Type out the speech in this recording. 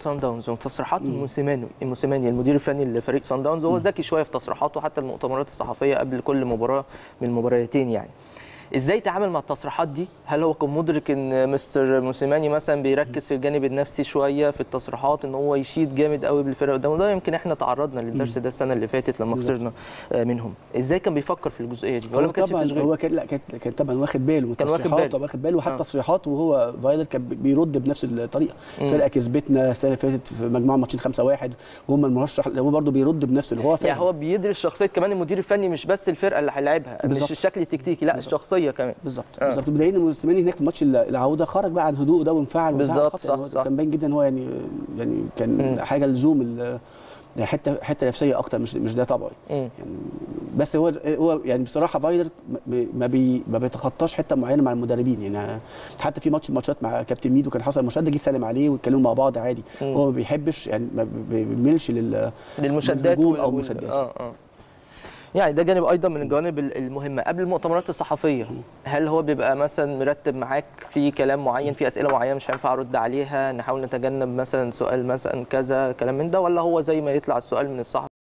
سان داونز وتصريحات موسيماني موسيماني المدير الفني لفريق سان داونز هو ذكي شويه في تصريحاته حتى المؤتمرات الصحفيه قبل كل مباراه من المباراتين يعني ازاي يتعامل مع التصريحات دي هل هو كان مدرك ان مستر موسيماني مثلا بيركز في الجانب النفسي شويه في التصريحات ان هو يشيد جامد قوي بالفرقه قدامه ده يمكن احنا تعرضنا للدرس ده السنه اللي فاتت لما خسرنا آه، منهم ازاي كان بيفكر في الجزئيه دي ولا هو ما كانش طبعا بتشغيل هو كان لا كان كان طبعا واخد باله من كان واخد التصريحات باله. طبعا واخد باله وحتى آه. تصريحات وهو فايلر كان بيرد بنفس الطريقه فرقه كسبتنا السنه اللي فاتت في مجموعه ماتشين 5 1 وهم المرشح هو برده بيرد بنفس اللي هو فاهم يعني هو بيدرس شخصيه كمان المدير الفني مش بس الفرقه اللي هيلاعبها مش بالظبط. الشكل التكتيكي لا الشخصيه كمان بالظبط آه. بالظبط بدليل ان موسيماني هناك في ماتش العوده خرج بقى عن هدوءه ده وانفعل وزعل بالظبط، خاطر. صح، هو صح. كان باين جدا ان هو يعني يعني كان مم. حاجه لزوم ال- يعني حته حته نفسيه اكتر مش مش ده طبعه مم. يعني بس هو هو يعني بصراحه فايلر ما- ما بي ما بيتخطاش حته معينه مع المدربين يعني حتى في ماتش ماتشات مع كابتن ميدو كان حصل مشاهده جه سلم عليه واتكلموا مع بعض عادي مم. هو ما بيحبش يعني ما بي- بيميلش لل للمشادات للهجوم وال- او وال- المشادات اه اه يعني ده جانب ايضا من الجوانب ال- المهمه قبل المؤتمرات الصحفيه هل هو بيبقى مثلا مرتب معاك في كلام معين في اسئله معينه مش هينفع ارد عليها نحاول نتجنب مثلا سؤال مثلا كذا كلام من ده ولا هو زي ما يطلع السؤال من الصحفي